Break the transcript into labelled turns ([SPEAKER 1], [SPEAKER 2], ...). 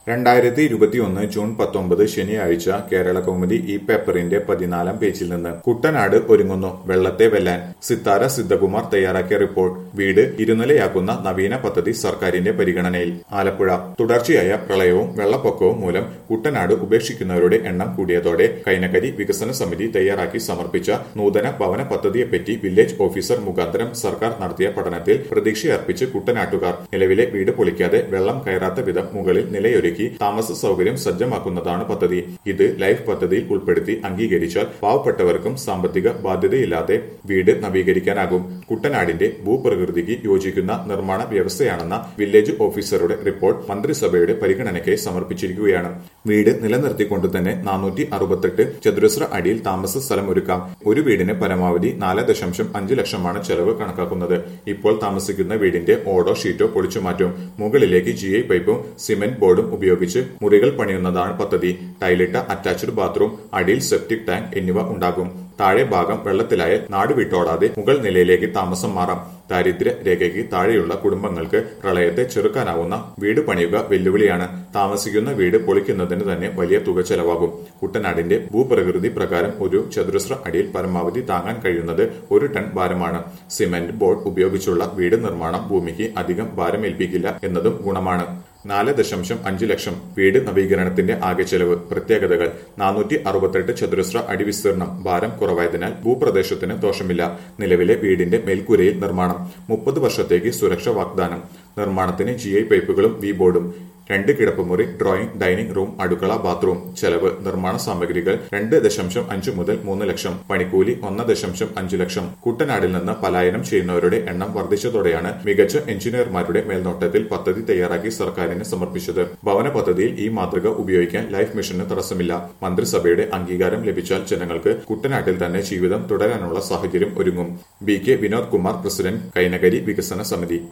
[SPEAKER 1] രണ്ടായിരത്തി ഇരുപത്തിയൊന്ന് ജൂൺ പത്തൊമ്പത് ശനിയാഴ്ച കേരള കൗമുദി ഈ പേപ്പറിന്റെ പതിനാലാം പേജിൽ നിന്ന് കുട്ടനാട് ഒരുങ്ങുന്നു വെള്ളത്തെ വെല്ലാൻ സിത്താര സിദ്ധകുമാർ തയ്യാറാക്കിയ റിപ്പോർട്ട് വീട് ഇരുനിലയാക്കുന്ന നവീന പദ്ധതി സർക്കാരിന്റെ പരിഗണനയിൽ ആലപ്പുഴ തുടർച്ചയായ പ്രളയവും വെള്ളപ്പൊക്കവും മൂലം കുട്ടനാട് ഉപേക്ഷിക്കുന്നവരുടെ എണ്ണം കൂടിയതോടെ കൈനകരി വികസന സമിതി തയ്യാറാക്കി സമർപ്പിച്ച നൂതന ഭവന പദ്ധതിയെപ്പറ്റി വില്ലേജ് ഓഫീസർ മുഖാന്തരം സർക്കാർ നടത്തിയ പഠനത്തിൽ പ്രതീക്ഷയർപ്പിച്ച് കുട്ടനാട്ടുകാർ നിലവിലെ വീട് പൊളിക്കാതെ വെള്ളം കയറാത്ത വിധം മുകളിൽ നിലയൊരുക്കി താമസ സൗകര്യം സജ്ജമാക്കുന്നതാണ് പദ്ധതി ഇത് ലൈഫ് പദ്ധതിയിൽ ഉൾപ്പെടുത്തി അംഗീകരിച്ചാൽ പാവപ്പെട്ടവർക്കും സാമ്പത്തിക ബാധ്യതയില്ലാതെ വീട് നവീകരിക്കാനാകും കുട്ടനാടിന്റെ ഭൂപ്രകൃതിക്ക് യോജിക്കുന്ന നിർമ്മാണ വ്യവസ്ഥയാണെന്ന വില്ലേജ് ഓഫീസറുടെ റിപ്പോർട്ട് മന്ത്രിസഭയുടെ പരിഗണനയ്ക്കായി സമർപ്പിച്ചിരിക്കുകയാണ് വീട് നിലനിർത്തിക്കൊണ്ട് തന്നെ നാനൂറ്റി അറുപത്തെട്ട് ചതുരശ്ര അടിയിൽ താമസ സ്ഥലം ഒരുക്കാം ഒരു വീടിന് പരമാവധി നാല് ദശാംശം അഞ്ച് ലക്ഷമാണ് ചെലവ് കണക്കാക്കുന്നത് ഇപ്പോൾ താമസിക്കുന്ന വീടിന്റെ ഓടോ ഷീറ്റോ പൊളിച്ചു മാറ്റും മുകളിലേക്ക് ജി ഐ പൈപ്പും സിമന്റ് ബോർഡും ഉപയോഗിച്ച് മുറികൾ പണിയുന്നതാണ് പദ്ധതി ടൈലിട്ട അറ്റാച്ച്ഡ് ബാത്റൂം അടിയിൽ സെപ്റ്റിക് ടാങ്ക് എന്നിവ ഉണ്ടാകും താഴെ ഭാഗം വെള്ളത്തിലായ നാട് വിട്ടോടാതെ മുകൾ നിലയിലേക്ക് താമസം മാറാം ദാരിദ്ര്യ രേഖയ്ക്ക് താഴെയുള്ള കുടുംബങ്ങൾക്ക് പ്രളയത്തെ ചെറുക്കാനാവുന്ന വീട് പണിയുക വെല്ലുവിളിയാണ് താമസിക്കുന്ന വീട് പൊളിക്കുന്നതിന് തന്നെ വലിയ തുക ചെലവാകും കുട്ടനാടിന്റെ ഭൂപ്രകൃതി പ്രകാരം ഒരു ചതുരശ്ര അടിയിൽ പരമാവധി താങ്ങാൻ കഴിയുന്നത് ഒരു ടൺ ഭാരമാണ് സിമന്റ് ബോർഡ് ഉപയോഗിച്ചുള്ള വീട് നിർമ്മാണം ഭൂമിക്ക് അധികം ഭാരമേൽപ്പിക്കില്ല എന്നതും ഗുണമാണ് നാല് ദശാംശം അഞ്ച് ലക്ഷം വീട് നവീകരണത്തിന്റെ ആകെ ചെലവ് പ്രത്യേകതകൾ നാനൂറ്റി അറുപത്തെട്ട് ചതുരശ്ര അടി വിസ്തീർണം ഭാരം കുറവായതിനാൽ ഭൂപ്രദേശത്തിന് ദോഷമില്ല നിലവിലെ വീടിന്റെ മേൽക്കൂരയിൽ നിർമ്മാണം മുപ്പത് വർഷത്തേക്ക് സുരക്ഷ വാഗ്ദാനം നിർമ്മാണത്തിന് ജി ഐ പൈപ്പുകളും വി ബോർഡും രണ്ട് കിടപ്പുമുറി ഡ്രോയിംഗ് ഡൈനിങ് റൂം അടുക്കള ബാത്റൂം ചെലവ് നിർമ്മാണ സാമഗ്രികൾ രണ്ട് ദശാംശം അഞ്ച് മുതൽ മൂന്ന് ലക്ഷം പണിക്കൂലി ഒന്ന് ദശാംശം അഞ്ച് ലക്ഷം കുട്ടനാടിൽ നിന്ന് പലായനം ചെയ്യുന്നവരുടെ എണ്ണം വർദ്ധിച്ചതോടെയാണ് മികച്ച എഞ്ചിനീയർമാരുടെ മേൽനോട്ടത്തിൽ പദ്ധതി തയ്യാറാക്കി സർക്കാരിന് സമർപ്പിച്ചത് ഭവന പദ്ധതിയിൽ ഈ മാതൃക ഉപയോഗിക്കാൻ ലൈഫ് മിഷന് തടസ്സമില്ല മന്ത്രിസഭയുടെ അംഗീകാരം ലഭിച്ചാൽ ജനങ്ങൾക്ക് കുട്ടനാട്ടിൽ തന്നെ ജീവിതം തുടരാനുള്ള സാഹചര്യം ഒരുങ്ങും B K Vinod Kumar president Kainakary വികസന സമിതി